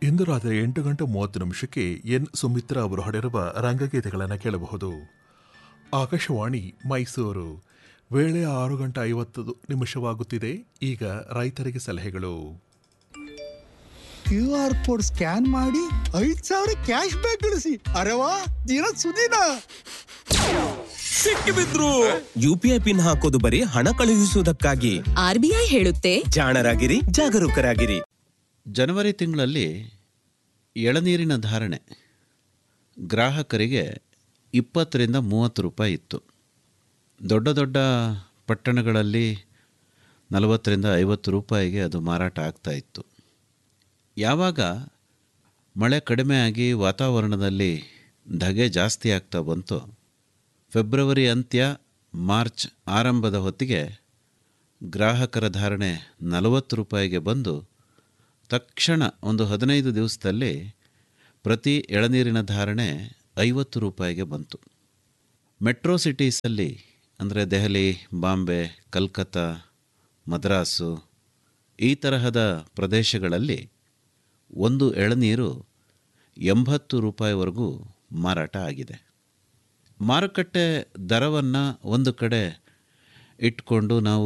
ಇಂದು ರಾತ್ರಿ ಎಂಟು ಗಂಟೆ ಮೂವತ್ತು ನಿಮಿಷಕ್ಕೆ ಎನ್ ಸುಮಿತ್ರಾ ಅವರು ಹಾಡಿರುವ ರಂಗಗೀತೆಗಳನ್ನು ಕೇಳಬಹುದು ಆಕಾಶವಾಣಿ ಮೈಸೂರು ವೇಳೆ ಆರು ಗಂಟೆ ಐವತ್ತು ನಿಮಿಷವಾಗುತ್ತಿದೆ ಈಗ ರೈತರಿಗೆ ಸಲಹೆಗಳು ಕ್ಯೂ ಆರ್ ಕೋಡ್ ಸ್ಕ್ಯಾನ್ ಮಾಡಿ ಐದ್ ಸಾವಿರ ಕ್ಯಾಶ್ ಬ್ಯಾಕ್ ಗಳಿಸಿ ಅರೆವಾ ದಿನ ಸುದಿನ ಸಿಕ್ಕಿಬಿದ್ರು ಯುಪಿಐ ಪಿನ್ ಹಾಕೋದು ಬರೀ ಹಣ ಕಳುಹಿಸುವುದಕ್ಕಾಗಿ ಆರ್ಬಿಐ ಹೇಳುತ್ತೆ ಜಾಣರಾಗಿರಿ ಜಾಗರೂಕರಾಗಿರಿ ಜನವರಿ ತಿಂಗಳಲ್ಲಿ ಎಳನೀರಿನ ಧಾರಣೆ ಗ್ರಾಹಕರಿಗೆ ಇಪ್ಪತ್ತರಿಂದ ಮೂವತ್ತು ರೂಪಾಯಿ ಇತ್ತು ದೊಡ್ಡ ದೊಡ್ಡ ಪಟ್ಟಣಗಳಲ್ಲಿ ನಲವತ್ತರಿಂದ ಐವತ್ತು ರೂಪಾಯಿಗೆ ಅದು ಮಾರಾಟ ಆಗ್ತಾ ಇತ್ತು ಯಾವಾಗ ಮಳೆ ಕಡಿಮೆ ಆಗಿ ವಾತಾವರಣದಲ್ಲಿ ಧಗೆ ಜಾಸ್ತಿ ಆಗ್ತಾ ಬಂತು ಫೆಬ್ರವರಿ ಅಂತ್ಯ ಮಾರ್ಚ್ ಆರಂಭದ ಹೊತ್ತಿಗೆ ಗ್ರಾಹಕರ ಧಾರಣೆ ನಲವತ್ತು ರೂಪಾಯಿಗೆ ಬಂದು ತಕ್ಷಣ ಒಂದು ಹದಿನೈದು ದಿವಸದಲ್ಲಿ ಪ್ರತಿ ಎಳನೀರಿನ ಧಾರಣೆ ಐವತ್ತು ರೂಪಾಯಿಗೆ ಬಂತು ಮೆಟ್ರೋ ಸಿಟೀಸಲ್ಲಿ ಅಂದರೆ ದೆಹಲಿ ಬಾಂಬೆ ಕಲ್ಕತ್ತಾ ಮದ್ರಾಸು ಈ ತರಹದ ಪ್ರದೇಶಗಳಲ್ಲಿ ಒಂದು ಎಳನೀರು ಎಂಬತ್ತು ರೂಪಾಯಿವರೆಗೂ ಮಾರಾಟ ಆಗಿದೆ ಮಾರುಕಟ್ಟೆ ದರವನ್ನು ಒಂದು ಕಡೆ ಇಟ್ಕೊಂಡು ನಾವು